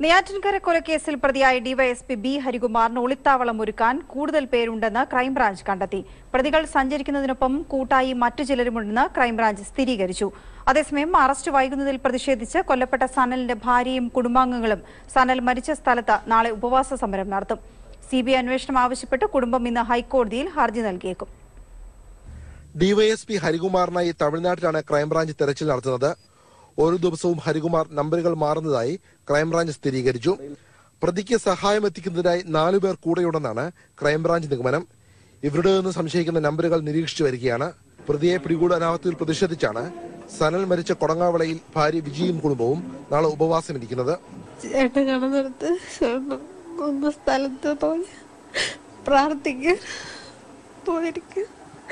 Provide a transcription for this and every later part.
നെയ്യാറ്റിൻകര കൊലക്കേസിൽ പ്രതിയായ DYSP B ഹരികുമാറിന് ഒളിത്താവളം ഒരുക്കാൻ കൂടുതൽ പേരുണ്ടെന്ന് ക്രൈംബ്രാഞ്ച് കണ്ടെത്തി പ്രതികൾ സഞ്ചരിക്കുന്നതിനൊപ്പം കൂട്ടായി മറ്റു ചിലരുമുണ്ടെന്ന് ക്രൈംബ്രാഞ്ച് സ്ഥിരീകരിച്ചു അതേസമയം അറസ്റ്റ് വൈകുന്നതിൽ പ്രതിഷേധിച്ച് കൊല്ലപ്പെട്ട സനലിന്റെ ഭാര്യയും കുടുംബാംഗങ്ങളും സനൽ മരിച്ച സ്ഥലത്ത് നാളെ ഉപവാസ സമരം നടത്തും സിബിഐ അന്വേഷണം ആവശ്യപ്പെട്ട് കുടുംബം ഇന്ന് ഹൈക്കോടതിയിൽ ഹർജി നൽകിയേക്കും ഡിവൈഎസ്പി ഹരികുമാറിനായി തമിഴ്നാട്ടിലാണ് ക്രൈംബ്രാഞ്ച് തെരച്ചിൽ നടത്തുന്നത് ഓരോ ദിവസവും ഹരികുമാർ നമ്പറുകൾ മാറുന്നതായി ക്രൈംബ്രാഞ്ച് സ്ഥിരീകരിച്ചു പ്രതിക്ക് സഹായം എത്തിക്കുന്നതിനായി നാലുപേർ കൂടെയുണ്ടെന്നാണ് ക്രൈംബ്രാഞ്ച് നിഗമനം ഇവരുടെ നിന്ന് സംശയിക്കുന്ന നമ്പറുകൾ നിരീക്ഷിച്ചു വരികയാണ് പ്രതിയെ പിടികൂടാനാവത്തിൽ പ്രതിഷേധിച്ചാണ് സനൽ മരിച്ച കൊടങ്ങാവളയിൽ ഭാര്യ വിജിയും കുടുംബവും നാളെ ഉപവാസമിരിക്കുന്നത് ചേട്ടൻ കടന്നെടുത്ത് ഒന്ന് സ്ഥലത്ത് പോയി പ്രാർത്ഥിക്കാൻ പോയിരിക്കും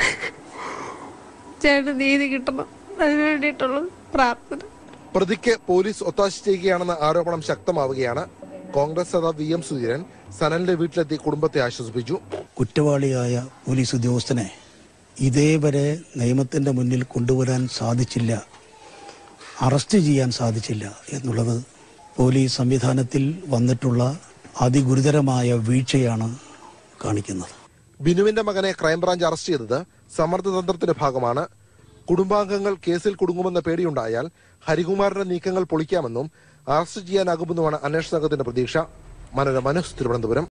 ചേട്ടൻ നീതി കിട്ടണം അതിനു വേണ്ടിയിട്ടുള്ള പ്രാർത്ഥന പ്രതിക്ക് പോലീസ് ഒത്താശ ചെയ്യുകയാണെന്ന ആരോപണം ശക്തമാവുകയാണ് കോൺഗ്രസ് നേതാവ് വി എം സുധീരൻ സനലിന്റെ വീട്ടിലെത്തി കുടുംബത്തെ ആശ്വസിപ്പിച്ചു കുറ്റവാളിയായ പോലീസ് ഉദ്യോഗസ്ഥനെ ഇതേവരെ നിയമത്തിന്റെ മുന്നിൽ കൊണ്ടുവരാൻ സാധിച്ചില്ല അറസ്റ്റ് ചെയ്യാൻ സാധിച്ചില്ല എന്നുള്ളത് പോലീസ് സംവിധാനത്തിൽ വന്നിട്ടുള്ള അതിഗുരുതരമായ വീഴ്ചയാണ് കാണിക്കുന്നത് ബിനുവിന്റെ മകനെ ക്രൈംബ്രാഞ്ച് അറസ്റ്റ് ചെയ്തത് സമ്മർദ്ദതന്ത്രത്തിന്റെ ഭാഗമാണ് കുടുംബാംഗങ്ങൾ കേസിൽ കുടുങ്ങുമെന്ന പേടിയുണ്ടായാൽ ഹരികുമാറിന്റെ നീക്കങ്ങൾ പൊളിക്കാമെന്നും അറസ്റ്റ് ചെയ്യാനാകുമെന്നുമാണ് അന്വേഷണ സംഘത്തിന്റെ പ്രതീക്ഷ മനോരമ ന്യൂസ് തിരുവനന്തപുരം